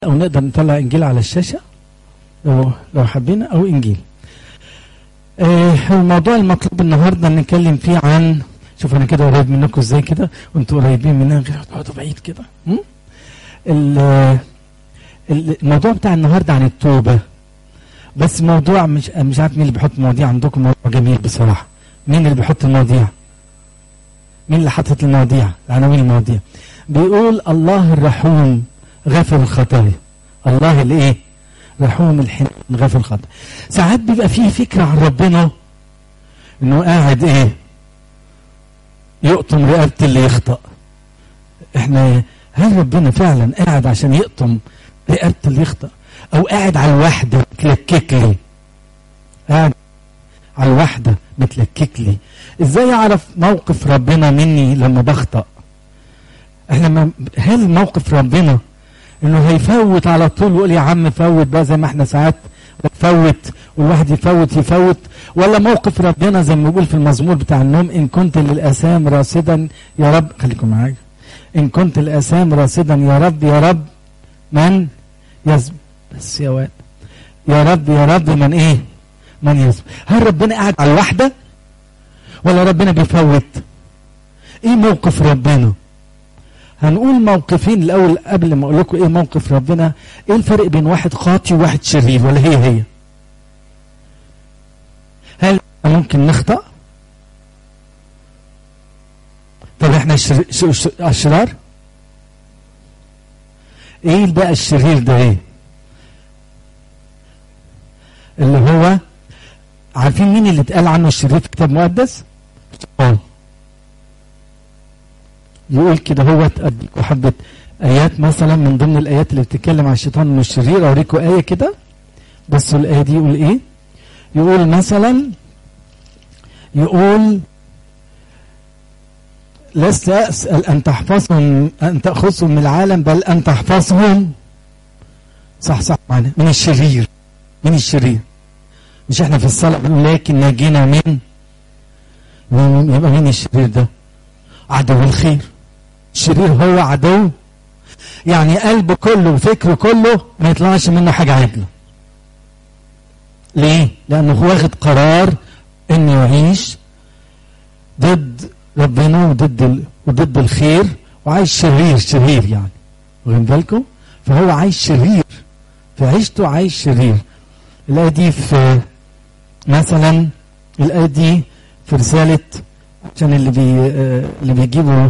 او نقدر نطلع انجيل على الشاشه لو لو حابين او انجيل آه هو الموضوع المطلوب النهارده نتكلم فيه عن شوف انا كده قريب منكم ازاي كده وانتوا قريبين مننا غير تقعدوا بعيد كده م? ال- ال- الموضوع بتاع النهارده عن التوبه بس موضوع مش مش عارف مين اللي بيحط مواضيع عندكم موضوع جميل بصراحه مين اللي بيحط المواضيع مين اللي حاطط المواضيع عناوين المواضيع بيقول الله الرحوم غافر الخطايا الله الايه رحوم الحنين غافر الخطايا ساعات بيبقى فيه فكره عن ربنا انه قاعد ايه يقطم رقبه اللي يخطأ احنا هل ربنا فعلا قاعد عشان يقطم رقبه اللي يخطأ او قاعد على الواحده متلكك لي قاعد على الواحده متلكك لي ازاي اعرف موقف ربنا مني لما بخطأ احنا ما هل موقف ربنا انه هيفوت على طول ويقول يا عم فوت بقى زي ما احنا ساعات فوت والواحد يفوت يفوت ولا موقف ربنا زي ما بيقول في المزمور بتاع النوم ان كنت للاسام راصدا يا رب خليكم معايا ان كنت الاسام راصدا يا رب يا رب من يزم بس يا واد يا رب يا رب من ايه من يزم هل ربنا قاعد على الواحده ولا ربنا بيفوت ايه موقف ربنا هنقول موقفين الاول قبل ما اقول لكم ايه موقف ربنا ايه الفرق بين واحد خاطي وواحد شرير ولا هي هي هل ممكن نخطأ طب احنا شر... ش... ش... اشرار ايه بقى الشرير ده ايه اللي هو عارفين مين اللي اتقال عنه الشرير في الكتاب المقدس اه يقول كده هو اديكوا حبه ايات مثلا من ضمن الايات اللي بتتكلم عن الشيطان انه الشرير اوريكم ايه كده بصوا الايه دي يقول ايه يقول مثلا يقول لست اسال ان تحفظهم ان تاخذهم من العالم بل ان تحفظهم صح صح معنا من الشرير من الشرير مش احنا في الصلاه بنقول لكن نجينا من من يبقى مين الشرير ده عدو الخير الشرير هو عدو يعني قلبه كله وفكره كله ما يطلعش منه حاجة عدلة ليه؟ لأنه هو واخد قرار إنه يعيش ضد ربنا وضد ال... وضد الخير وعايش شرير شرير يعني واخدين بالكم؟ فهو عايش شرير في عيشته عايش شرير الآية دي في مثلا الآية دي في رسالة عشان اللي بي اللي بيجيبوا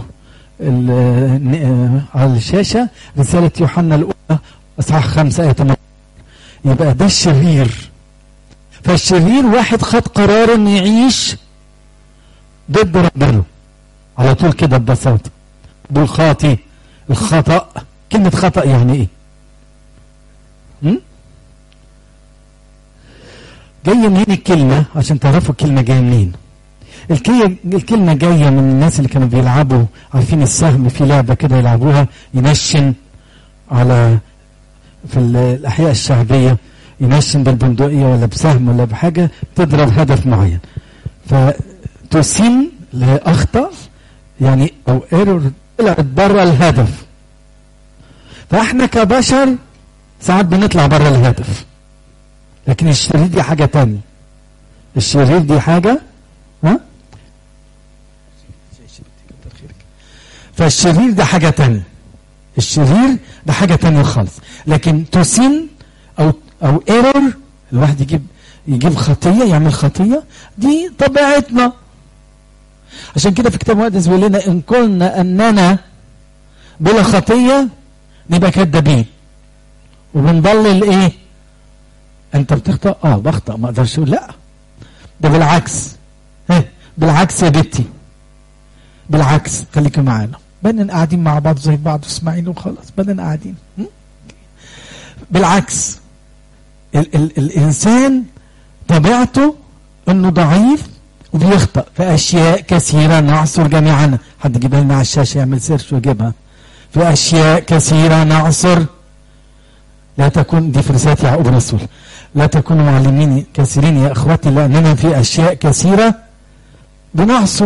على الشاشة رسالة يوحنا الأولى أصحاح خمسة آية 8 يبقى ده الشرير فالشرير واحد خد قرار إنه يعيش ضد ربنا على طول كده ببساطة بالخاطي الخطأ كلمة خطأ يعني إيه؟ م? جاية منين الكلمة عشان تعرفوا الكلمة جاية منين؟ الكلمة جاية من الناس اللي كانوا بيلعبوا عارفين السهم في لعبة كده يلعبوها ينشن على في الأحياء الشعبية ينشن بالبندقية ولا بسهم ولا بحاجة تضرب هدف معين فتسين لأخطأ يعني أو ايرور طلعت بره الهدف فاحنا كبشر ساعات بنطلع بره الهدف لكن الشرير دي حاجة تانية الشرير دي حاجة ها فالشرير ده حاجة تانية الشرير ده حاجة تانية خالص لكن تسين أو أو ايرور الواحد يجيب يجيب خطية يعمل خطية دي طبيعتنا عشان كده في كتاب مقدس بيقول لنا إن قلنا أننا بلا خطية نبقى كدابين وبنضلل إيه؟ أنت بتخطأ؟ آه بخطأ ما أقدرش أقول لأ ده بالعكس ها بالعكس يا بنتي بالعكس خليكم معانا بدنا قاعدين مع بعض زي بعض واسمعين وخلاص بدنا قاعدين بالعكس ال ال الانسان طبيعته انه ضعيف وبيخطأ في اشياء كثيره نعصر جميعنا حد يجيبها لنا على الشاشه يعمل سيرش ويجيبها في اشياء كثيره نعصر لا تكون دي في رساله يعقوب الرسول لا تكونوا معلمين كثيرين يا اخواتي لاننا في اشياء كثيره بنعصر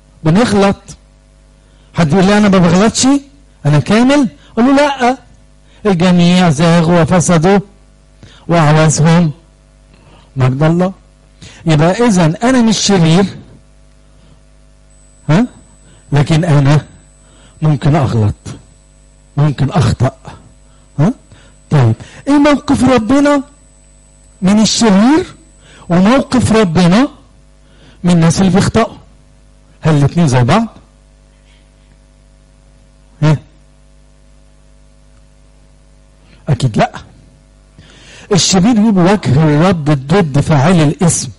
بنغلط حد يقول لي انا ما بغلطش انا كامل اقول له لا الجميع زاغوا وفسدوا وأعوزهم مجد الله يبقى إذا أنا مش شرير ها لكن أنا ممكن أغلط ممكن أخطأ ها طيب إيه موقف ربنا من الشرير وموقف ربنا من الناس اللي بيخطئوا هل الاثنين زي بعض؟ ها أكيد لأ الشرير يبقى وجه الرب ضد فاعل الاسم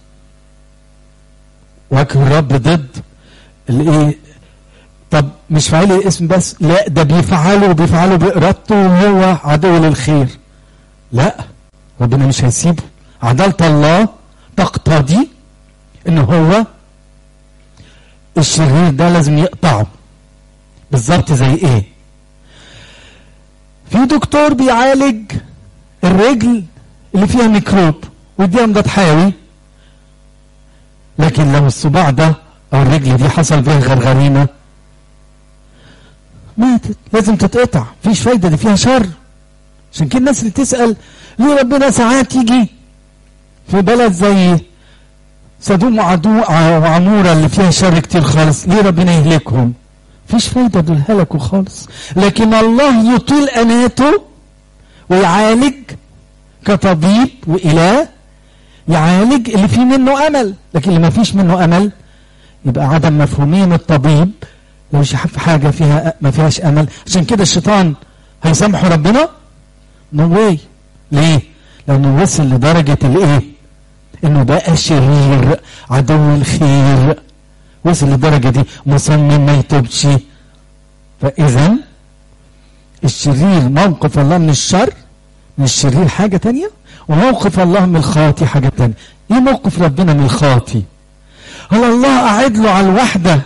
وجه الرب ضد الايه طب مش فاعل الاسم بس لا ده بيفعله وبيفعله بإرادته وهو عدو للخير لا ربنا مش هيسيبه عدالة الله تقتضي ان هو الشرير ده لازم يقطعه بالظبط زي ايه في دكتور بيعالج الرجل اللي فيها ميكروب ويديها مضاد حيوي لكن لو الصباع ده او الرجل دي حصل فيها غرغرينه ماتت لازم تتقطع مفيش فايده دي فيها شر عشان كده الناس اللي تسال ليه ربنا ساعات يجي في بلد زي سدوم وعمورة اللي فيها شر كتير خالص ليه ربنا يهلكهم مفيش فايدة دول هلكوا خالص لكن الله يطيل أناته ويعالج كطبيب وإله يعالج اللي فيه منه أمل لكن اللي ما فيش منه أمل يبقى عدم مفهومين الطبيب لو شاف حاجة فيها ما فيهاش أمل عشان كده الشيطان هيسامحه ربنا نو واي ليه لأنه وصل لدرجة الإيه إنه بقى شرير عدو الخير وصل للدرجة دي مصمم ما يتوبش فإذا الشرير موقف الله من الشر من الشرير حاجة تانية وموقف الله من الخاطي حاجة تانية ايه موقف ربنا من الخاطي هل الله قاعد له على الوحدة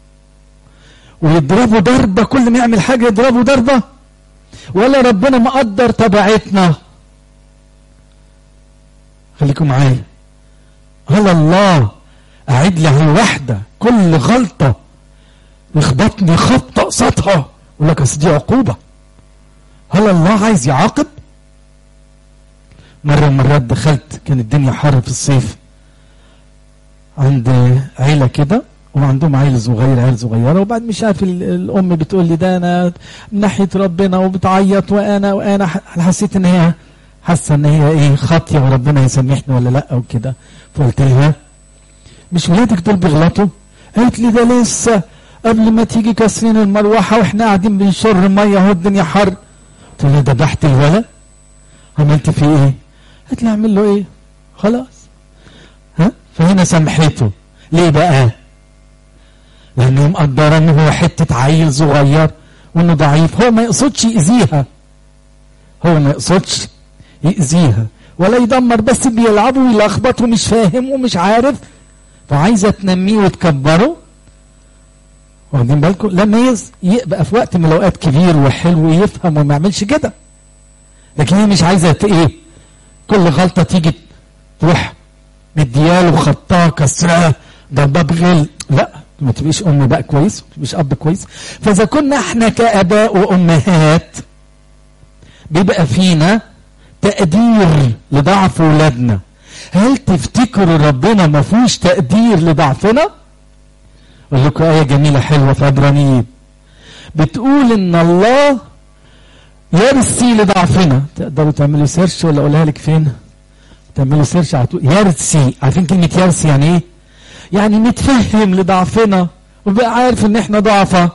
ويضربه ضربة كل ما يعمل حاجة يضربه ضربة ولا ربنا مقدر طبيعتنا خليكم معايا هل الله قاعد لي على الوحدة كل غلطة يخبطني خبطة قصادها يقول لك اصل دي عقوبة هل الله عايز يعاقب؟ مرة من المرات دخلت كان الدنيا حر في الصيف عند عيلة كده وعندهم عيل صغير عيل صغيرة وبعد مش عارف الأم بتقول لي ده أنا من ناحية ربنا وبتعيط وأنا وأنا حسيت إن هي حاسة إن هي إيه خاطية وربنا يسامحني ولا لأ وكده فقلت لها مش ولادك دول بيغلطوا؟ قالت لي ده لسه قبل ما تيجي كاسرين المروحة واحنا قاعدين بنشر مية اهو الدنيا حر قلت له ذبحت الولد عملت فيه ايه؟ قالت لي اعمل له ايه؟ خلاص ها؟ فهنا سامحته ليه بقى؟ لانه مقدرة ان هو حتة عيل صغير وانه ضعيف هو ما يقصدش يأذيها هو ما يقصدش يأذيها ولا يدمر بس بيلعب ويلخبط ومش فاهم ومش عارف فعايزة تنميه وتكبره واخدين بالكم لما يبقى في وقت من الاوقات كبير وحلو ويفهم وما يعملش كده لكن هي مش عايزه ايه كل غلطه تيجي تروح مدياله خطاه كسراه ضربه بغل لا ما تبقيش ام بقى كويس ما تبقيش اب كويس فاذا كنا احنا كاباء وامهات بيبقى فينا تقدير لضعف اولادنا هل تفتكروا ربنا ما فيهوش تقدير لضعفنا؟ اقول لكم آية جميلة حلوة في عبرانيين بتقول إن الله يرثي لضعفنا تقدروا تعملوا سيرش ولا أقولها لك فين؟ تعملوا سيرش على طول يرثي عارفين كلمة يرثي يعني إيه؟ يعني نتفهم لضعفنا وبقى عارف إن إحنا ضعفة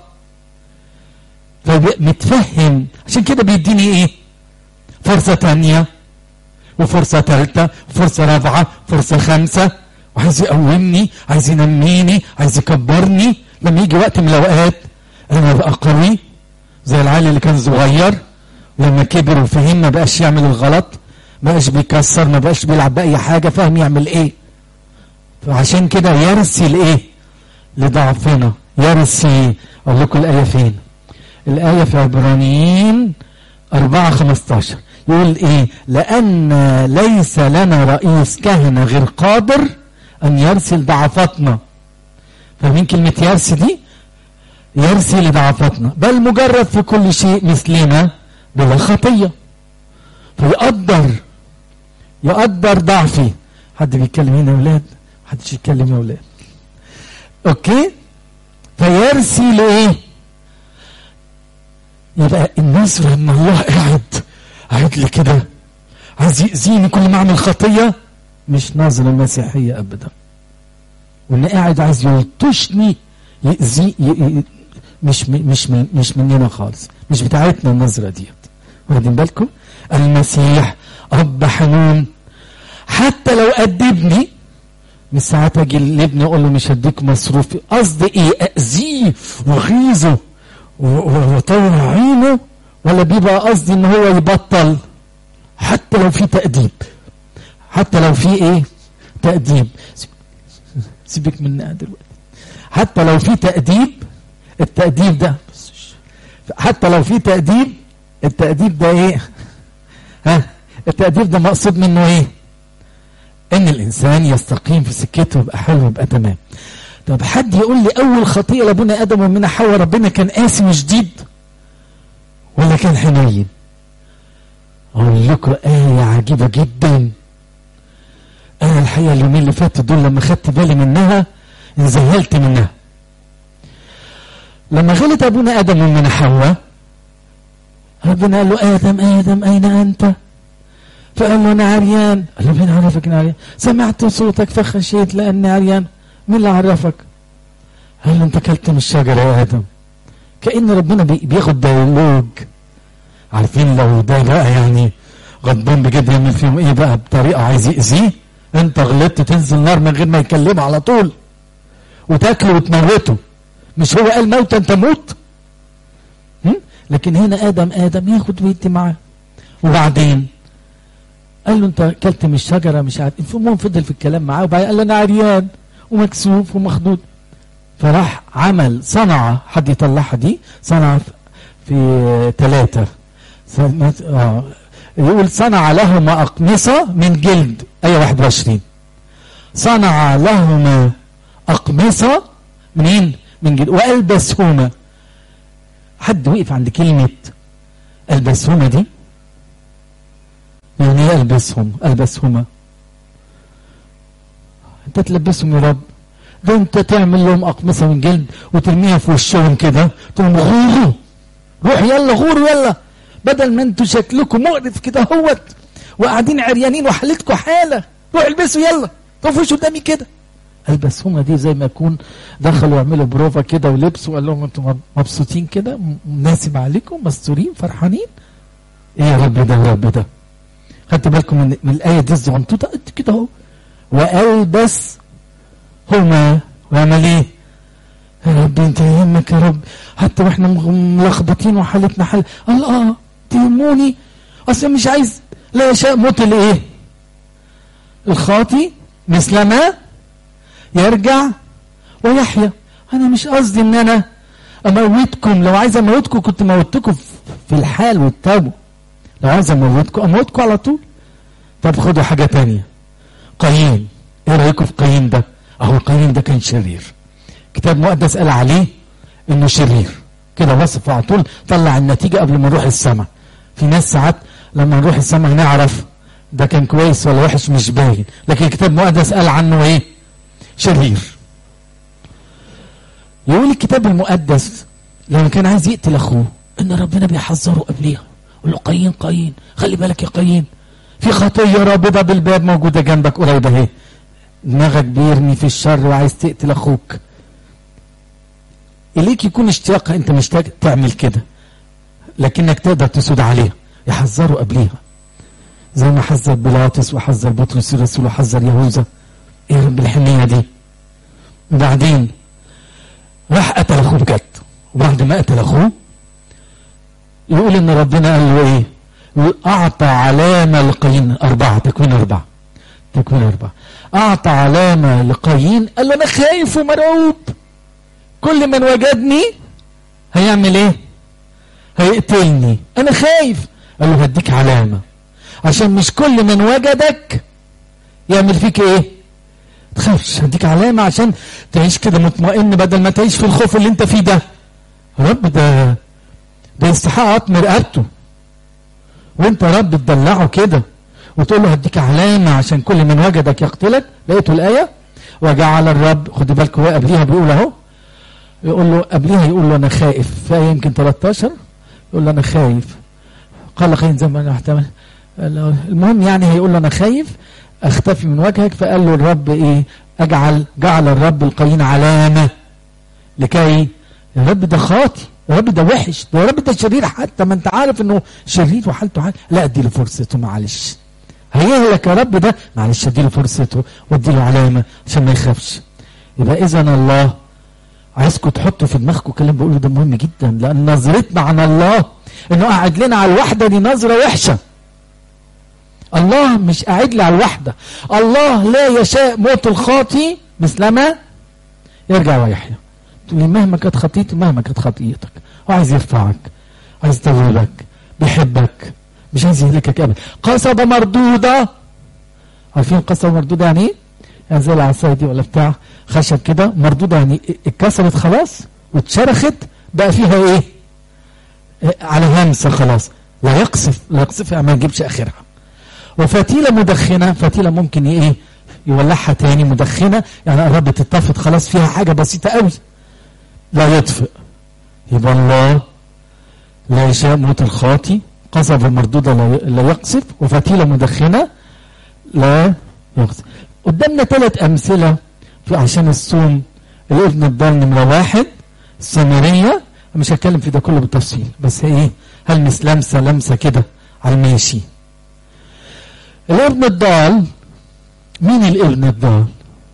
فمتفهم عشان كده بيديني إيه؟ فرصة تانية وفرصة ثالثة وفرصة رابعة فرصة خامسة وعايز يقومني عايز ينميني عايز يكبرني لما يجي وقت من الاوقات انا ابقى قوي زي العيل اللي كان صغير لما كبر وفهم ما بقاش يعمل الغلط ما بقاش بيكسر ما بقاش بيلعب باي حاجه فاهم يعمل ايه فعشان كده يرثي لايه لضعفنا يرثي اقول لكم الايه فين الايه في عبرانيين 4 15 يقول ايه لان ليس لنا رئيس كهنه غير قادر أن يرسل ضعفاتنا فاهمين كلمة يرسي دي يرسي لضعفاتنا بل مجرد في كل شيء مثلنا بلا خطية فيقدر يقدر ضعفي حد بيتكلم هنا يا ولاد محدش يتكلم يا ولاد اوكي فيرسي لايه يبقى النظرة ان الله قاعد قاعد لي كده عايز يأذيني كل ما اعمل خطية مش نظرة مسيحية ابدا وان قاعد عايز يلطشني يأذي ي... مش م... مش م... مش مننا خالص مش بتاعتنا النظرة ديت واخدين بالكم المسيح اب حنون حتى لو أدبني من ساعات اجي لابني اقول له مش هديك مصروف قصدي ايه اذيه واغيظه واطلع عينه ولا بيبقى قصدي ان هو يبطل حتى لو في تأديب حتى لو في ايه تأديب سيبك منها دلوقتي حتى لو في تأديب التأديب ده حتى لو في تأديب التأديب ده ايه ها التأديب ده مقصود منه ايه ان الانسان يستقيم في سكته ويبقى حلو ويبقى تمام طب حد يقول لي اول خطيئه لابونا ادم ومنها حواء ربنا كان قاسي وشديد ولا كان حنين اقول لكم ايه عجيبه جدا انا الحقيقه اليومين اللي فاتوا دول لما خدت بالي منها انذهلت منها لما غلط ابونا ادم ومنها حواء ربنا قال له ادم ادم اين انت فقال له انا عريان قال له مين عرفك انا عريان سمعت صوتك فخشيت لاني عريان مين اللي عرفك قال له انت اكلت من الشجره يا ادم كان ربنا بياخد ديالوج عارفين لو ده بقى يعني غضبان بجد يعمل فيهم ايه بقى بطريقه عايز يأذيه انت غلطت تنزل نار من غير ما يكلمه على طول وتاكله وتموته مش هو قال موتا تموت لكن هنا ادم ادم ياخد ويدي معاه وبعدين قال له انت اكلت من الشجره مش عارف المهم فضل في الكلام معاه وبعدين قال له انا عريان ومكسوف ومخضوض فراح عمل صنع حد يطلعها دي صنع في ثلاثة آه يقول صنع لهما أقمصة من جلد أي 21 صنع لهما أقمصة منين من جلد وألبسهما حد وقف عند كلمة ألبسهما دي يعني ايه البسهم البسهما انت تلبسهم يا رب ده انت تعمل لهم اقمصه من جلد وترميها في وشهم كده تقول غوروا روح يلا غوروا يلا بدل ما انتوا شكلكم مقرف كده اهوت وقاعدين عريانين وحالتكم حاله روح البسوا يلا طفوش قدامي كده البسهما دي زي ما يكون دخلوا يعملوا بروفا كده ولبسوا وقال لهم انتوا مبسوطين كده مناسب عليكم مستورين فرحانين ايه يا رب ده يا رب ده خدت بالكم من, من الآية دي الزغنطوطة قد كده اهو وألبس هما وعمل ايه؟ يا رب انت يهمك يا رب حتى واحنا ملخبطين وحالتنا حل الله تهموني اصل مش عايز لا يشاء موت الايه؟ الخاطي مثل ما يرجع ويحيا انا مش قصدي ان انا اموتكم لو عايز اموتكم كنت موتكم في الحال والتوبه لو عايز اموتكم اموتكم على طول طب خدوا حاجه تانية قايين ايه رايكم في قايين ده اهو قايين ده كان شرير كتاب مقدس قال عليه انه شرير كده وصفه على طول طلع النتيجه قبل ما نروح السماء في ناس ساعات لما نروح السماء نعرف ده كان كويس ولا وحش مش باين لكن الكتاب المقدس قال عنه ايه شرير يقول الكتاب المقدس لما كان عايز يقتل اخوه ان ربنا بيحذره قبليها يقول له قايين قايين خلي بالك يا قايين في خطيه رابضه بالباب موجوده جنبك قريبه اهي دماغك بيرمي في الشر وعايز تقتل اخوك اليك يكون اشتياق انت مش تعمل كده لكنك تقدر تسود عليها يحذروا قبليها زي ما حذر بيلاطس وحذر بطرس الرسول وحذر يهوذا ايه رب الحنيه دي وبعدين راح قتل اخوه بجد وبعد ما قتل اخوه يقول ان ربنا قال له ايه يقول اعطى علامه لقايين اربعه تكوين اربعه تكوين اربعه اعطى علامه لقايين قال له انا خايف ومرعوب كل من وجدني هيعمل ايه هيقتلني انا خايف قال له هديك علامه عشان مش كل من وجدك يعمل فيك ايه تخافش هديك علامة عشان تعيش كده مطمئن بدل ما تعيش في الخوف اللي انت فيه ده رب ده ده يستحق اطمر رقبته وانت يا رب تدلعه كده وتقول له هديك علامة عشان كل من وجدك يقتلك لقيتوا الآية وجعل الرب خد بالك هو قبليها بيقول اهو يقول له قبليها يقول له انا خائف في آية يمكن 13 يقول له انا خايف قال قين زي ما انا احتمل المهم يعني هيقول له انا خايف اختفي من وجهك فقال له الرب ايه اجعل جعل الرب القين علامة لكي يا رب ده خاطي يا رب ده وحش ده يا رب ده شرير حتى ما انت عارف انه شرير وحالته حال لا ادي له فرصته معلش هيهلك يا رب ده معلش ادي له فرصته وادي له علامه عشان ما يخافش يبقى اذا الله عايزكم تحطوا في دماغكم كلام بقوله ده مهم جدا لان نظرتنا عن الله انه قاعد لنا على الوحده دي نظره وحشه الله مش قاعد لي على الوحده الله لا يشاء موت الخاطي مثلما يرجع ويحيى تقول لي مهما كانت خطيتي مهما كانت خطيتك هو عايز يرفعك عايز يطولك بيحبك مش عايز يهلكك ابدا قصبة مردودة عارفين قصبة مردودة يعني ايه؟ يعني زي العصاية دي ولا بتاع خشب كده مردودة يعني اتكسرت خلاص واتشرخت بقى فيها ايه؟ على همسة خلاص لا يقصف لا يقصف يعني ما يجيبش اخرها وفتيلة مدخنة فتيلة ممكن ايه؟ يولعها تاني مدخنة يعني قربت تتطفت خلاص فيها حاجة بسيطة قوي لا يطفئ يبقى الله لا يشاء موت الخاطي قصبة مردودة لا يقصف وفتيلة مدخنة لا يقصف قدامنا ثلاث أمثلة في عشان الصوم الابن الضال نمرة واحد السامرية مش هتكلم في ده كله بالتفصيل بس ايه هلمس لمسة لمسة كده على الماشي الابن الضال مين الابن الضال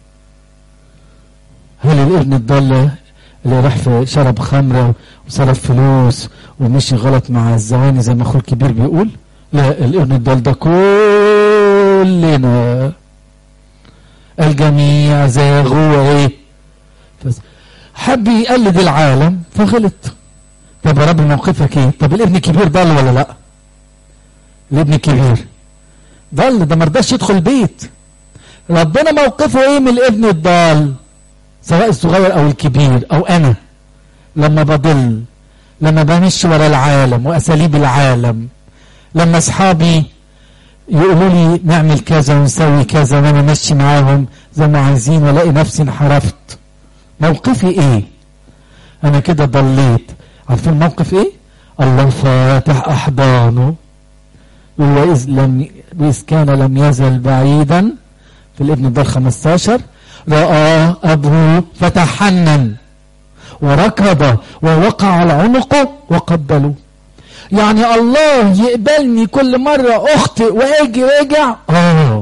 هل الابن الضال اللي راح في شرب خمرة وصرف فلوس ومشي غلط مع الزواني زي ما اخوه الكبير بيقول لا الابن الضال ده كلنا الجميع زاغوا وايه حب يقلد العالم فغلط طب يا رب موقفك ايه طب الابن الكبير ضل ولا لا الابن الكبير ضل ده مرضاش يدخل البيت ربنا موقفه ايه من الابن الضال سواء الصغير او الكبير او انا لما بضل لما بمشي ورا العالم واساليب العالم لما اصحابي يقولوا لي نعمل كذا ونسوي كذا وانا ماشي معاهم زي ما عايزين والاقي نفسي انحرفت موقفي ايه انا كده ضليت عارفين الموقف ايه الله فاتح احضانه وإذ لم وإذ كان لم يزل بعيدا في الابن الدار 15 رأى أبوه فتحنن وركض ووقع على عنقه وقبله يعني الله يقبلني كل مرة أخطئ وأجي راجع آه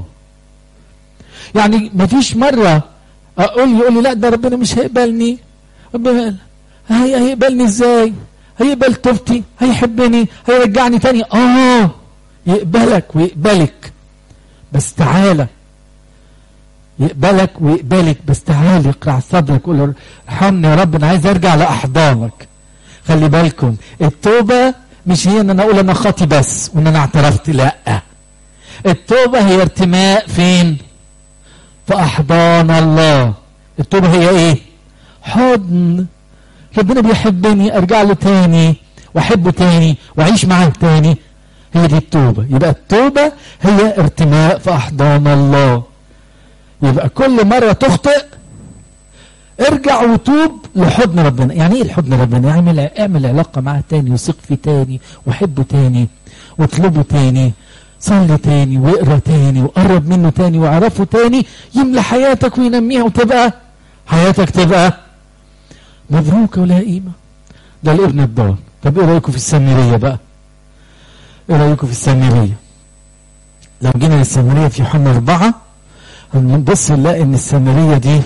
يعني مفيش مرة أقول يقول لي لا ده ربنا مش هيقبلني ربنا هي هيقبلني ازاي هيقبل توبتي هيحبني هيرجعني تاني اه يقبلك ويقبلك بس تعالى يقبلك ويقبلك بس تعالى اقرع صدرك قول له ارحمني يا رب انا عايز ارجع لاحضانك خلي بالكم التوبه مش هي ان انا اقول انا خاطي بس وان انا اعترفت لا التوبه هي ارتماء فين في احضان الله التوبه هي ايه حضن ربنا بيحبني ارجع له تاني واحبه تاني واعيش معاه تاني هي دي التوبه يبقى التوبه هي ارتماء في احضان الله يبقى كل مرة تخطئ ارجع وتوب لحضن ربنا يعني ايه الحضن ربنا اعمل اعمل علاقة معاه تاني وثق فيه تاني وحبه تاني واطلبه تاني صلي تاني واقرا تاني وقرب منه تاني واعرفه تاني يملى حياتك وينميها وتبقى حياتك تبقى مبروكة ولا قيمة ده الابن الضال طب ايه رايكم في السامرية بقى ايه رايكم في السامرية لو جينا للسامرية في يوحنا أربعة هنبص نلاقي ان السامريه دي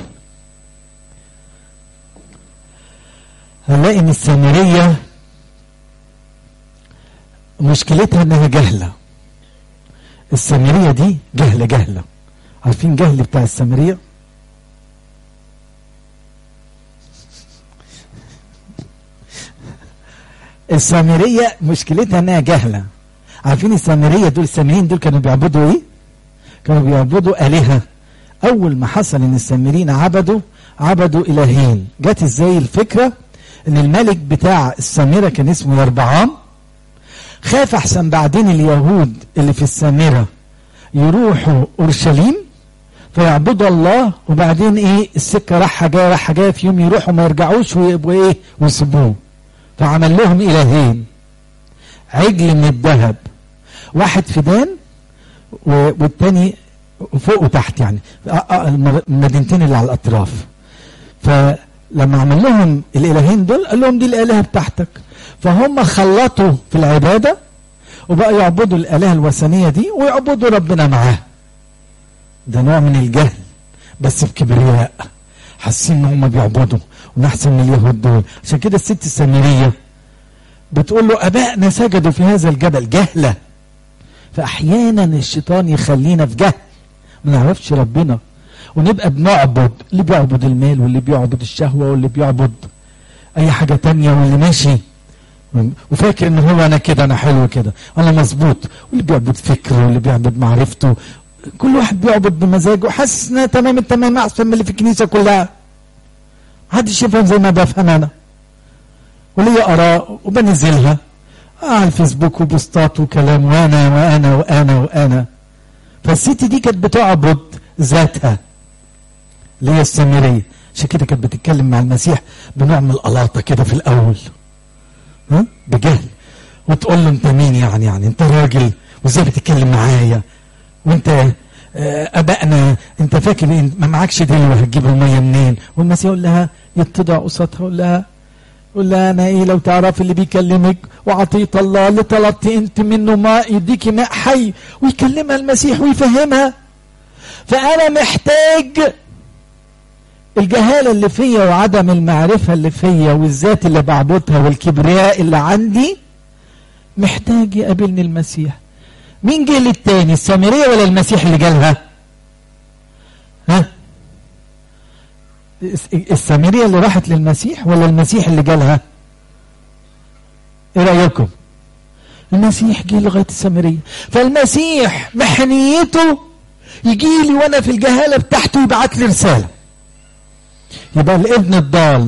هنلاقي ان السامريه مشكلتها انها جهله السامريه دي جهله جهله عارفين جهل بتاع السامريه السامريه مشكلتها انها جهله عارفين السامريه دول السامريين دول كانوا بيعبدوا ايه كانوا بيعبدوا آلهة أول ما حصل إن السامريين عبدوا عبدوا إلهين جت إزاي الفكرة إن الملك بتاع السامرة كان اسمه يربعام خاف احسن بعدين اليهود اللي في السامره يروحوا اورشليم فيعبدوا الله وبعدين ايه السكه رايحه جايه رايحه جايه في يوم يروحوا ما يرجعوش ويبقوا ايه ويسيبوه فعمل لهم الهين عجل من الذهب واحد في دان والتاني فوق وتحت يعني المدينتين اللي على الاطراف فلما عمل لهم الالهين دول قال لهم دي الالهه بتاعتك فهم خلطوا في العباده وبقوا يعبدوا الالهه الوثنيه دي ويعبدوا ربنا معاه ده نوع من الجهل بس بكبرياء حاسين ان هم بيعبدوا ونحسن من اليهود دول عشان كده الست السامريه بتقول له ابائنا سجدوا في هذا الجبل جهله فاحيانا الشيطان يخلينا في جهل ما نعرفش ربنا ونبقى بنعبد اللي بيعبد المال واللي بيعبد الشهوه واللي بيعبد اي حاجه تانية واللي ماشي وفاكر ان هو انا كده انا حلو كده انا مظبوط واللي بيعبد فكره واللي بيعبد معرفته كل واحد بيعبد بمزاجه وحاسس انها تمام التمام احسن من اللي في الكنيسه كلها محدش يفهم زي ما بفهم انا وليا اراء وبنزلها على الفيسبوك وبوستات وكلام وانا وانا وانا وانا فالست دي كانت بتعبد ذاتها اللي هي السامريه عشان كده كانت بتتكلم مع المسيح بنوع من القلاطه كده في الاول ها بجهل وتقول له انت مين يعني يعني انت راجل وازاي بتتكلم معايا وانت ابائنا انت فاكر ما معكش دلو هتجيب الميه منين والمسيح يقول لها يتضع قصادها يقول لها يقول لها انا ايه لو تعرف اللي بيكلمك وعطيه الله اللي طلبت انت منه ماء يديكي ماء حي ويكلمها المسيح ويفهمها فانا محتاج الجهالة اللي فيا وعدم المعرفة اللي فيا والذات اللي بعبدها والكبرياء اللي عندي محتاج يقابلني المسيح مين جه للتاني السامرية ولا المسيح اللي جالها ها السامرية اللي راحت للمسيح ولا المسيح اللي جالها ايه رأيكم المسيح جه لغاية السامرية فالمسيح محنيته يجي لي وانا في الجهالة بتاعته يبعت لي رسالة يبقى الابن الضال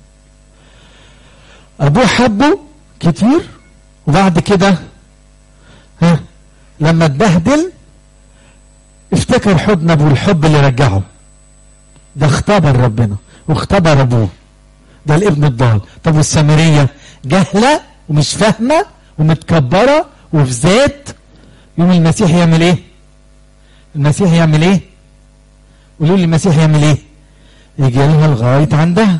ابوه حبه كتير وبعد كده ها لما اتبهدل افتكر حضن ابوه الحب اللي رجعه ده اختبر ربنا واختبر ابوه ده الابن الضال طب والسامريه جهله ومش فاهمه ومتكبره وفي ذات يوم المسيح يعمل ايه المسيح يعمل ايه قولوا لي المسيح يعمل ايه يجي لها لغايه عندها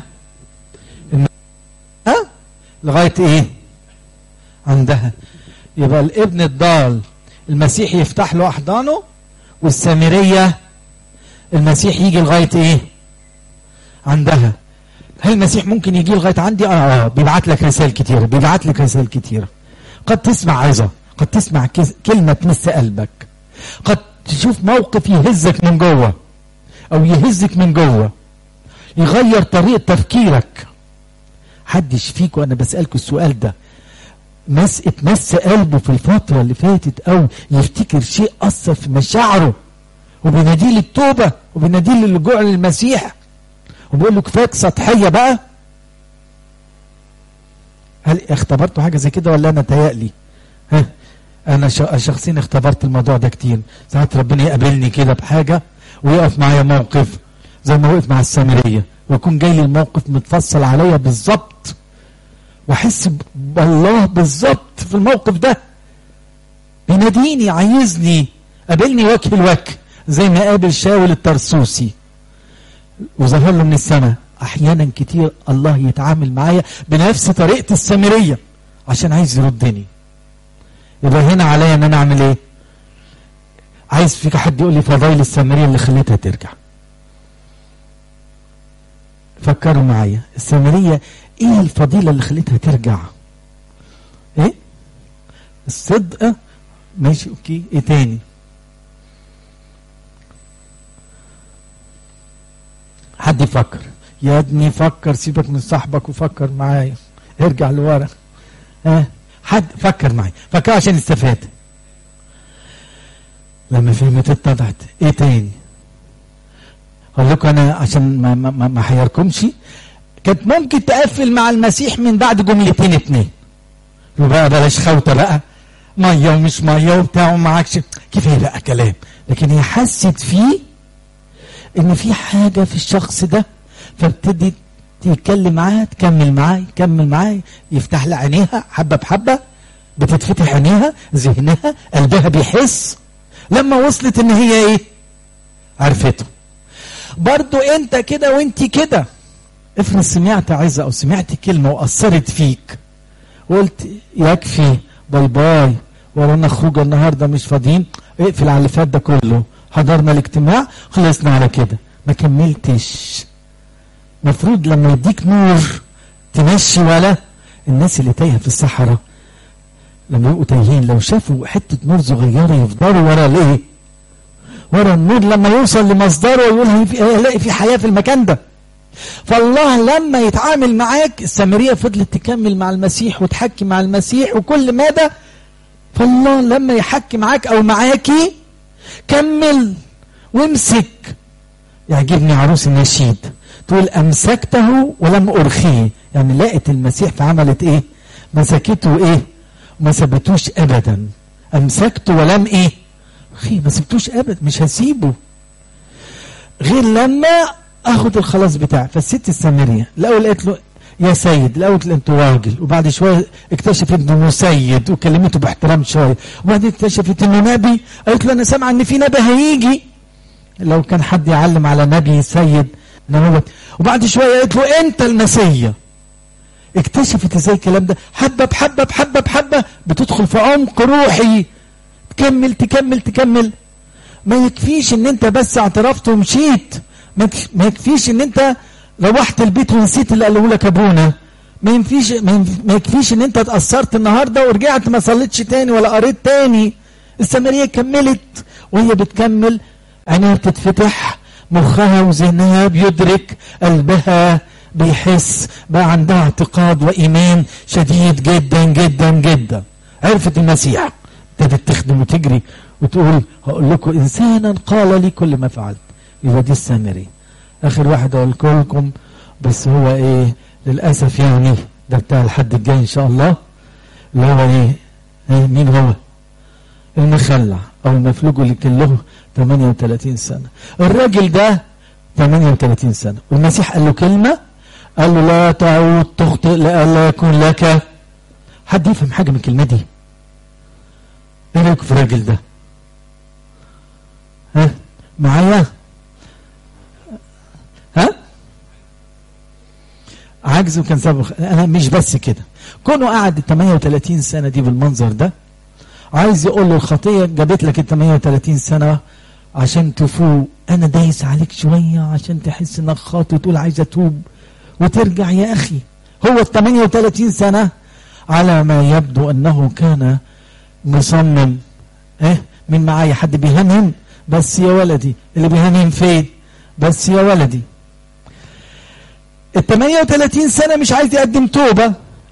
ها أه؟ لغايه ايه عندها يبقى الابن الضال المسيح يفتح له احضانه والسامريه المسيح يجي لغايه ايه عندها هل المسيح ممكن يجي لغايه عندي اه اه بيبعت لك رسائل كتيره بيبعت لك رسائل كتيره قد تسمع عظه قد تسمع كلمه تمس قلبك قد تشوف موقف يهزك من جوه او يهزك من جوه يغير طريقه تفكيرك حدش فيكم انا بسالكم السؤال ده مس اتمس قلبه في الفتره اللي فاتت او يفتكر شيء اثر في مشاعره وبيناديه للتوبه وبيناديه للجوع للمسيح وبيقول له كفاك سطحيه بقى هل اختبرتوا حاجه زي كده ولا انا تهيألي ها انا شخصيا اختبرت الموضوع ده كتير ساعات ربنا يقابلني كده بحاجه ويقف معايا موقف زي ما وقف مع السامريه ويكون جاي لي الموقف متفصل عليا بالظبط واحس بالله بالظبط في الموقف ده بيناديني عايزني قابلني وجه لوجه زي ما قابل شاول الترسوسي وظهر له من السماء احيانا كتير الله يتعامل معايا بنفس طريقه السامريه عشان عايز يردني يبقى هنا عليا ان انا اعمل ايه عايز فيك حد يقول لي فضايل السامريه اللي خليتها ترجع فكروا معايا السامريه ايه الفضيله اللي خليتها ترجع ايه الصدق ماشي اوكي ايه تاني حد يفكر يا ابني فكر سيبك من صاحبك وفكر معايا ارجع لورا ها أه؟ حد فكر معايا فكر عشان استفاد لما فهمت اتضحت ايه تاني اقول لكم انا عشان ما ما ما احيركمش كانت ممكن تقفل مع المسيح من بعد جملتين اتنين وبقى بلاش خوته بقى ميه ومش ميه وبتاع ومعكش كفايه بقى كلام لكن هي حست فيه ان في حاجه في الشخص ده فابتدي يتكلم معاها تكمل معاه يكمل معاه يفتح لها عينيها حبه بحبه بتتفتح عينيها ذهنها قلبها بيحس لما وصلت ان هي ايه عرفته برضو انت كده وانت كده افرض سمعت عايزة او سمعت كلمة واثرت فيك وقلت يكفي باي باي ورانا خروجه النهارده مش فاضيين اقفل على اللي فات ده كله حضرنا الاجتماع خلصنا على كده ما كملتش مفروض لما يديك نور تمشي ولا الناس اللي تايهه في الصحراء لما يبقوا تايهين لو شافوا حته نور صغيره يفضلوا ورا الايه؟ ورا النور لما يوصل لمصدره ويقول هيلاقي في حياه في المكان ده. فالله لما يتعامل معاك السامريه فضلت تكمل مع المسيح وتحكي مع المسيح وكل ماذا فالله لما يحكي معاك او معاكي كمل وامسك يعجبني عروس النشيد تقول امسكته ولم ارخيه يعني لقت المسيح فعملت ايه مسكته ايه ما سبتوش ابدا امسكته ولم ايه اخي ما سبتوش ابدا مش هسيبه غير لما اخد الخلاص بتاعي فالست السامريه الاول قالت له يا سيد الاول قالت له انت راجل وبعد شويه اكتشفت انه سيد وكلمته باحترام شويه وبعدين اكتشفت انه نبي قالت له انا سامعه ان في نبي هيجي لو كان حد يعلم على نبي سيد نبوت وبعد شويه قالت له انت المسيا اكتشفت ازاي الكلام ده حبه بحبه بحبه بحبه بتدخل في عمق روحي تكمل تكمل تكمل ما يكفيش ان انت بس اعترفت ومشيت ما يكفيش ان انت روحت البيت ونسيت اللي قاله لك ابونا ما ينفيش ما يكفيش ان انت اتاثرت النهارده ورجعت ما صليتش تاني ولا قريت تاني السامريه كملت وهي بتكمل عينيها بتتفتح مخها وذهنها بيدرك قلبها بيحس بقى عندها اعتقاد وإيمان شديد جدا جدا جدا عرفت المسيح ابتدت تخدم وتجري وتقول هقول لكم إنسانا قال لي كل ما فعلت يبقى دي السامري آخر واحد أقول لكم بس هو إيه للأسف يعني ده بتاع الحد الجاي إن شاء الله اللي هو إيه, إيه مين هو المخلع أو المفلوج اللي كان له 38 سنة الراجل ده 38 سنة والمسيح قال له كلمة قال له لا تعود تخطئ لألا يكون لك حد يفهم حاجة من الكلمة دي ايه رايك في الراجل ده ها معايا ها عجز وكان سبب انا مش بس كده كونه قعد 38 سنة دي بالمنظر ده عايز يقول له الخطية جابت لك ال 38 سنة عشان تفوق انا دايس عليك شوية عشان تحس انك خاطئ وتقول عايز اتوب وترجع يا اخي هو ال 38 سنة على ما يبدو انه كان مصمم ايه مين معايا حد بيهنهم بس يا ولدي اللي بيهنهم فين بس يا ولدي ال 38 سنة مش عايز يقدم توبة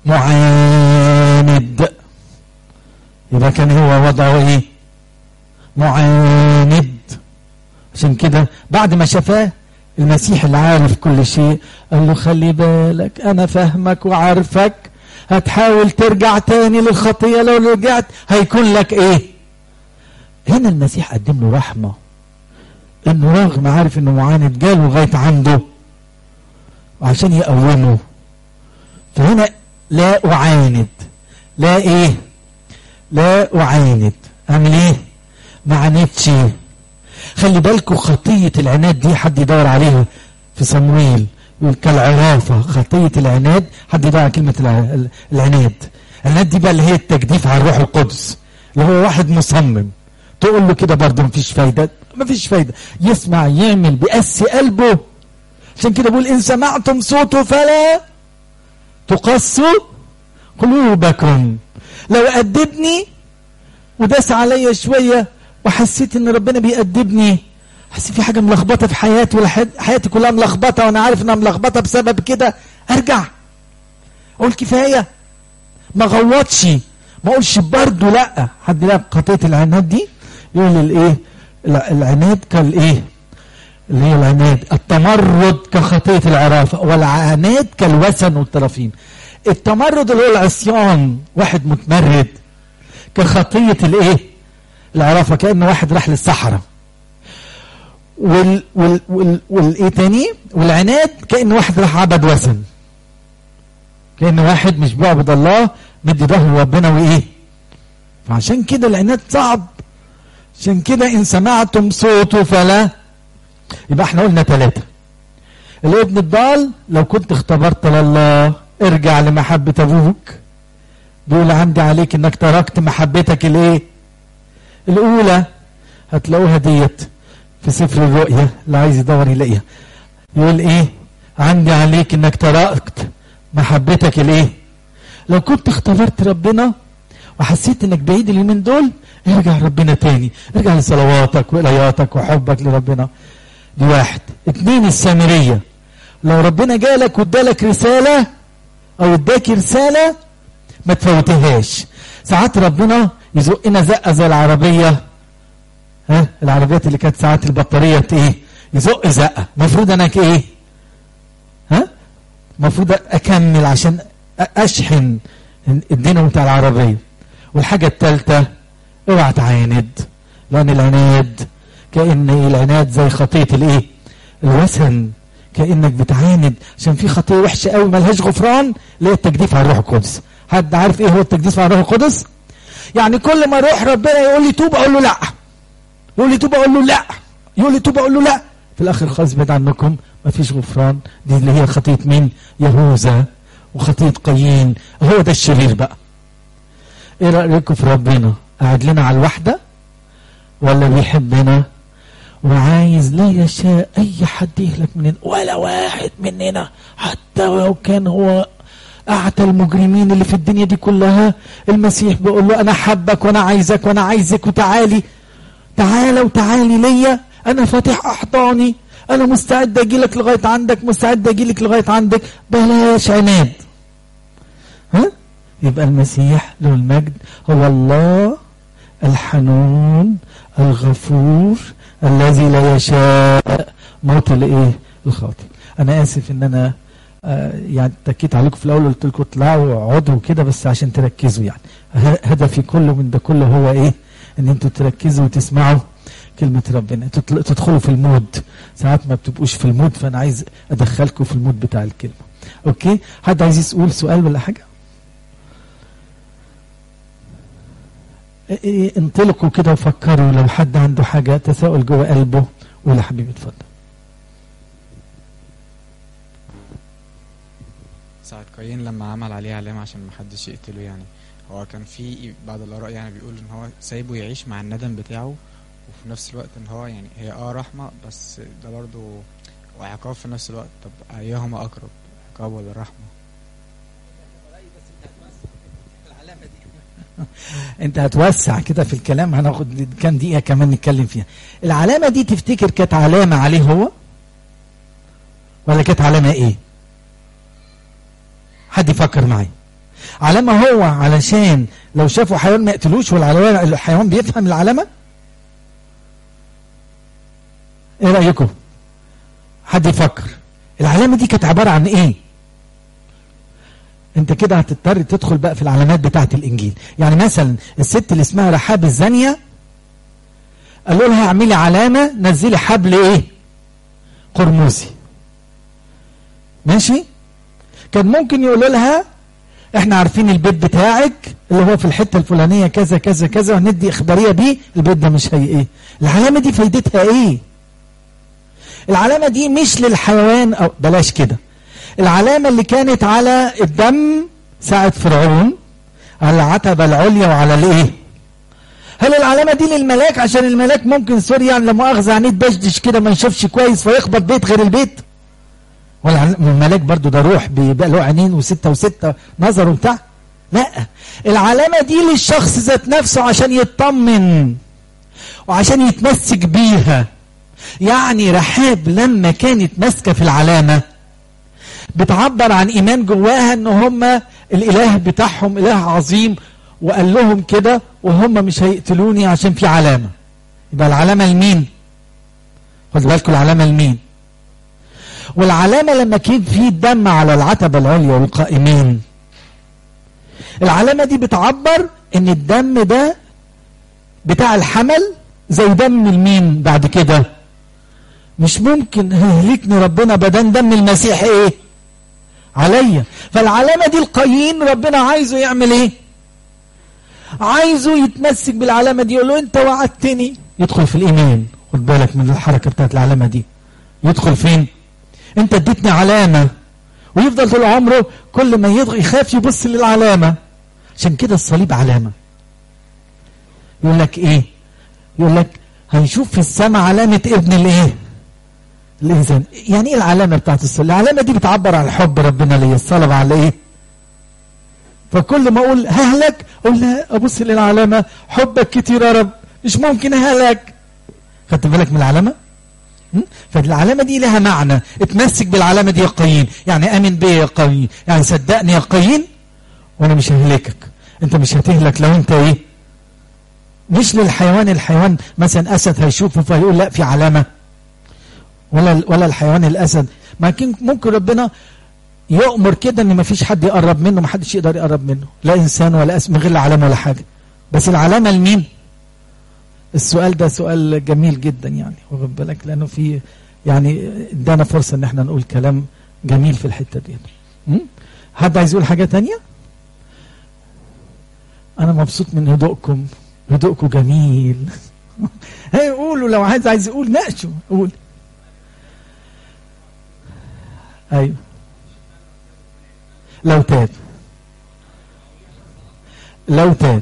معاند يبقى كان هو وضعه ايه معاند عشان كده بعد ما شفاه المسيح اللي عارف كل شيء قال له خلي بالك انا فاهمك وعارفك هتحاول ترجع تاني للخطيه لو رجعت هيكون لك ايه هنا المسيح قدم له رحمه انه رغم عارف انه معاند جاله لغايه عنده عشان يقومه فهنا لا اعاند لا ايه لا اعاند اعمل ايه ما عاندش خلي بالكم خطية العناد دي حد يدور عليها في صمويل يقول كالعرافة خطية العناد حد يدور على كلمة العناد العناد دي بقى اللي هي التجديف على الروح القدس اللي هو واحد مصمم تقول له كده برضه مفيش فايدة مفيش فايدة يسمع يعمل بيقسي قلبه عشان كده بقول إن سمعتم صوته فلا تقسوا قلوبكم لو أدبني وداس عليا شوية وحسيت ان ربنا بيأدبني حسيت في حاجه ملخبطه في حياتي ولا حياتي كلها ملخبطه وانا عارف انها ملخبطه بسبب كده ارجع اقول كفايه ما غوطش ما اقولش برضه لا حد لا خطيه العناد دي يقول الايه العناد كالايه اللي هي العناد التمرد كخطيه العرافه والعناد كالوسن والطرفين التمرد اللي هو العصيان واحد متمرد كخطية الايه العرافة كأن واحد راح للصحراء وال وال وال والايه تاني والعناد كأن واحد راح عبد وثن كأن واحد مش بيعبد الله مدي ظهره ربنا وايه فعشان كده العناد صعب عشان كده ان سمعتم صوته فلا يبقى احنا قلنا ثلاثة الابن الضال لو كنت اختبرت لله ارجع لمحبة ابوك بيقول عندي عليك انك تركت محبتك الايه الاولى هتلاقوها ديت في سفر الرؤيا اللي عايز يدور يلاقيها يقول ايه عندي عليك انك تركت محبتك الايه لو كنت اختبرت ربنا وحسيت انك بعيد اليومين دول ارجع ربنا تاني ارجع لصلواتك وقراياتك وحبك لربنا دي واحد اتنين السامرية لو ربنا جالك وادالك رسالة او اداك رسالة ما تفوتهاش ساعات ربنا يزقنا زقة زي العربية ها العربيات اللي كانت ساعات البطارية ايه يزق زقة المفروض انا ايه ها المفروض اكمل عشان اشحن الدينامو بتاع العربية والحاجة الثالثة اوعى تعاند لان العناد كأن العناد زي خطية الايه الوثن كأنك بتعاند عشان في خطية وحشة قوي ملهاش غفران اللي هي التجديف على الروح القدس حد عارف ايه هو التجديف على الروح القدس يعني كل ما اروح ربنا يقول لي توب اقول له لا يقول لي توب اقول له لا يقول لي توب اقول له لا في الاخر خالص بعيد عنكم ما فيش غفران دي اللي هي خطية مين يهوذا وخطية قايين هو ده الشرير بقى ايه رأيكم في ربنا قاعد لنا على الوحدة ولا بيحبنا وعايز لا يشاء اي حد يهلك مننا ولا واحد مننا حتى ولو كان هو اعتى المجرمين اللي في الدنيا دي كلها المسيح بيقول له انا حبك وانا عايزك وانا عايزك وتعالي تعالى وتعالي ليا انا فاتح احضاني انا مستعد اجي لك لغايه عندك مستعد اجي لك لغايه عندك بلاش عناد ها يبقى المسيح له المجد هو الله الحنون الغفور الذي لا يشاء موت الايه الخاطئ انا اسف ان انا آه يعني اتكيت عليكم في الاول قلت لكم اطلعوا واقعدوا كده بس عشان تركزوا يعني هدفي كله من ده كله هو ايه ان انتوا تركزوا وتسمعوا كلمة ربنا تدخلوا في المود ساعات ما بتبقوش في المود فانا عايز ادخلكم في المود بتاع الكلمة اوكي حد عايز يسأل سؤال ولا حاجة إيه انطلقوا كده وفكروا لو حد عنده حاجة تساؤل جوه قلبه ولا حبيبي اتفضل ساعة قايين لما عمل عليه علامة عشان محدش يقتله يعني هو كان في بعض الآراء يعني بيقول إن هو سايبه يعيش مع الندم بتاعه وفي نفس الوقت إن هو يعني هي اه رحمة بس ده برضه وعقاب في نفس الوقت طب أيهما أقرب عقاب ولا رحمة؟ انت هتوسع كده في الكلام هناخد كام دقيقه كمان نتكلم فيها العلامه دي تفتكر كانت علامه عليه هو ولا كانت علامه ايه حد يفكر معايا علامه هو علشان لو شافوا حيوان ما يقتلوش والعلامه الحيوان بيفهم العلامه ايه رايكم حد يفكر العلامه دي كانت عباره عن ايه انت كده هتضطر تدخل بقى في العلامات بتاعه الانجيل يعني مثلا الست اللي اسمها رحاب الزانيه قالوا لها اعملي علامه نزلي حبل ايه قرمزي ماشي كان ممكن يقولوا لها احنا عارفين البيت بتاعك اللي هو في الحته الفلانيه كذا كذا كذا وهندي اخباريه بيه البيت ده مش هي ايه العلامه دي فايدتها ايه العلامه دي مش للحيوان او بلاش كده العلامة اللي كانت على الدم ساعة فرعون على العتبة العليا وعلى الايه هل العلامة دي للملاك عشان الملاك ممكن سوري يعني لما مؤاخذة عينيه تبشدش كده ما يشوفش كويس فيخبط بيت غير البيت ولا الملاك برضو ده روح بيبقى له عينين وستة وستة نظر وبتاع لا العلامة دي للشخص ذات نفسه عشان يطمن وعشان يتمسك بيها يعني رحاب لما كانت ماسكة في العلامة بتعبر عن ايمان جواها ان هم الاله بتاعهم اله عظيم وقال لهم كده وهم مش هيقتلوني عشان في علامه يبقى العلامه لمين خدوا بالكم العلامه لمين والعلامه لما كان في دم على العتبه العليا والقائمين العلامه دي بتعبر ان الدم ده بتاع الحمل زي دم المين بعد كده مش ممكن هيهلكني ربنا بدن دم المسيح ايه عليا فالعلامة دي القايين ربنا عايزه يعمل ايه عايزه يتمسك بالعلامة دي يقول له انت وعدتني يدخل في الايمان خد بالك من الحركة بتاعت العلامة دي يدخل فين انت اديتني علامة ويفضل طول عمره كل ما يضغ يخاف يبص للعلامة عشان كده الصليب علامة يقول لك ايه يقول لك هنشوف في السماء علامة ابن الايه الانسان يعني ايه العلامة بتاعت الصليب العلامة دي بتعبر عن حب ربنا ليا الصلب على ايه فكل ما اقول ههلك اقول لا ابص للعلامة حبك كتير يا رب مش ممكن اهلك خدت بالك من العلامة فالعلامة دي لها معنى اتمسك بالعلامة دي يا قايين يعني امن بي يا قايين يعني صدقني يا قايين وانا مش ههلكك انت مش هتهلك لو انت ايه مش للحيوان الحيوان مثلا اسد هيشوفه فيقول لا في علامة ولا ولا الحيوان الاسد ممكن ممكن ربنا يؤمر كده ان ما فيش حد يقرب منه ما حدش يقدر يقرب منه لا انسان ولا اسم غير علامة ولا حاجة بس العلامة لمين السؤال ده سؤال جميل جدا يعني واخد بالك لانه في يعني ادانا فرصه ان احنا نقول كلام جميل في الحته دي حد عايز يقول حاجه تانية انا مبسوط من هدوءكم هدوءكم جميل هي قولوا لو عايز عايز يقول ناقشوا قول ايوه لو تاب لو تاب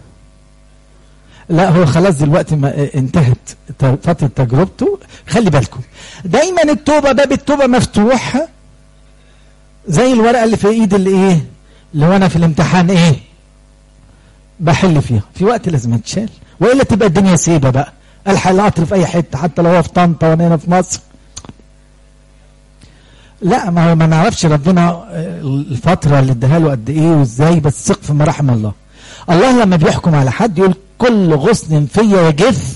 لا هو خلاص دلوقتي ما انتهت فترة تجربته خلي بالكم دايما التوبة باب التوبة مفتوح زي الورقة اللي في ايد اللي ايه اللي هو انا في الامتحان ايه بحل فيها في وقت لازم تشال والا تبقى الدنيا سيبه بقى الحق القطر في اي حته حتى لو هو في طنطا وانا هنا في مصر لا ما هو ما نعرفش ربنا الفتره اللي اداها له قد ايه وازاي بس ثق في مراحم الله الله لما بيحكم على حد يقول كل غصن فيا يجف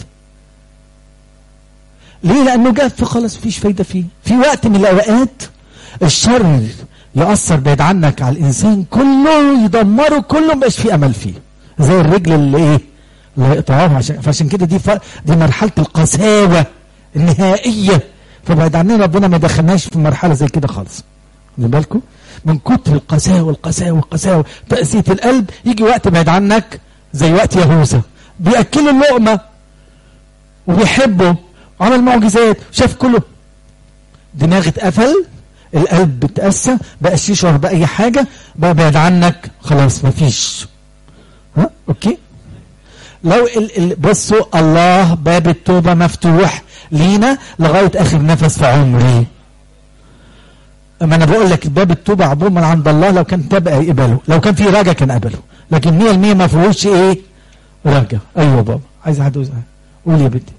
ليه لانه جف خلاص مفيش فايده فيه في وقت من الاوقات الشر يأثر بعيد عنك على الانسان كله يدمره كله مبقاش فيه امل فيه زي الرجل اللي ايه اللي هيقطعوها عشان فعشان كده دي ف... دي مرحله القساوه النهائيه فبعد عننا ربنا ما دخلناش في مرحله زي كده خالص خدوا بالكم من كتر القساوه القساوه القساوه تأسية القلب يجي وقت بعيد عنك زي وقت يهوذا بيأكلوا اللقمة وبيحبوا عمل معجزات شاف كله دماغ اتقفل القلب اتأسى بقاش يشعر بأي حاجة بقى بعد عنك خلاص مفيش ها اوكي لو ال ال بصوا الله باب التوبة مفتوح لينا لغاية آخر نفس في عمري اما انا بقول لك باب التوبة عموما عند الله لو كان تاب يقبله لو كان في رجا كان قبله لكن 100% ما فيهوش ايه رجا ايوه بابا عايز حد يقول قول يا بنتي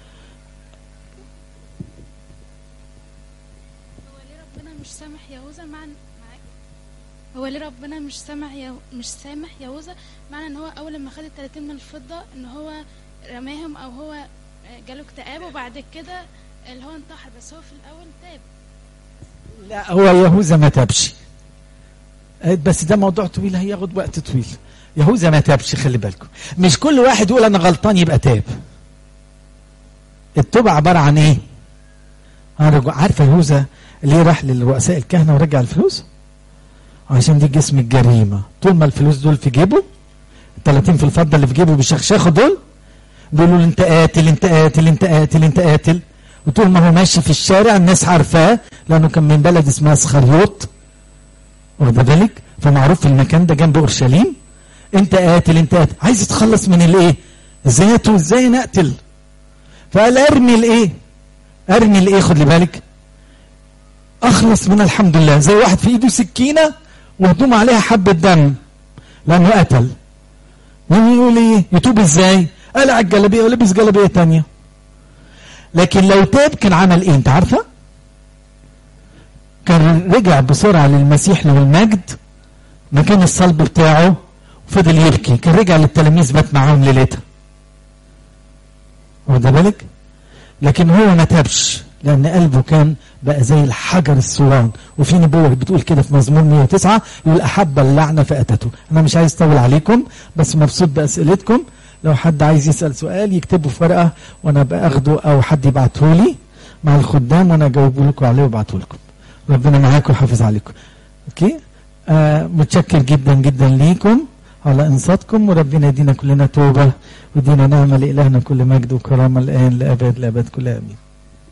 هو ليه ربنا مش سامح يهوذا مع معاك هو ليه ربنا مش سامح يهو... مش سامح يهوذا معنى ان هو اول ما خد ال 30 من الفضه ان هو رماهم او هو جاله اكتئاب وبعد كده اللي هو انتحر بس هو في الاول تاب لا هو يهوذا ما تابش بس ده موضوع طويل هياخد وقت طويل يهوذا ما تابش خلي بالكم مش كل واحد يقول انا غلطان يبقى تاب التوبة عبارة عن ايه انا عارفه يهوذا ليه راح للرؤساء الكهنة ورجع الفلوس عشان دي جسم الجريمة طول ما الفلوس دول في جيبه 30 في الفضة اللي في جيبه بيشخشخوا دول بيقولوا له انت قاتل انت قاتل انت قاتل انت قاتل وطول ما هو ماشي في الشارع الناس عارفاه لانه كان من بلد اسمها سخريوط واخد بالك فمعروف في المكان ده جنب اورشليم انت قاتل انت قاتل عايز يتخلص من الايه ذاته ازاي نقتل فقال ارمي الايه ارمي الايه خد لي بالك اخلص من الحمد لله زي واحد في ايده سكينه وهدوم عليها حبه دم لانه قتل يقول ايه يتوب ازاي قلع الجلابيه ولبس جلابيه تانية لكن لو تاب كان عمل ايه انت عارفه كان رجع بسرعه للمسيح له المجد مكان الصلب بتاعه وفضل يبكي كان رجع للتلاميذ بات معاهم ليلتها واخد بالك لكن هو ما تابش لأن قلبه كان بقى زي الحجر الصوان وفي نبوة بتقول كده في مزمور 109 يقول أحب اللعنة فأتته أنا مش عايز أطول عليكم بس مبسوط بأسئلتكم لو حد عايز يسأل سؤال يكتبه في ورقة وأنا باخده أو حد يبعته لي مع الخدام وأنا أجاوب لكم عليه وأبعته لكم ربنا معاكم ويحافظ عليكم أوكي آه متشكر جدا جدا ليكم على انصاتكم وربنا يدينا كلنا توبه ويدينا نعمه لالهنا كل مجد وكرامه الان لابد لابد كل امين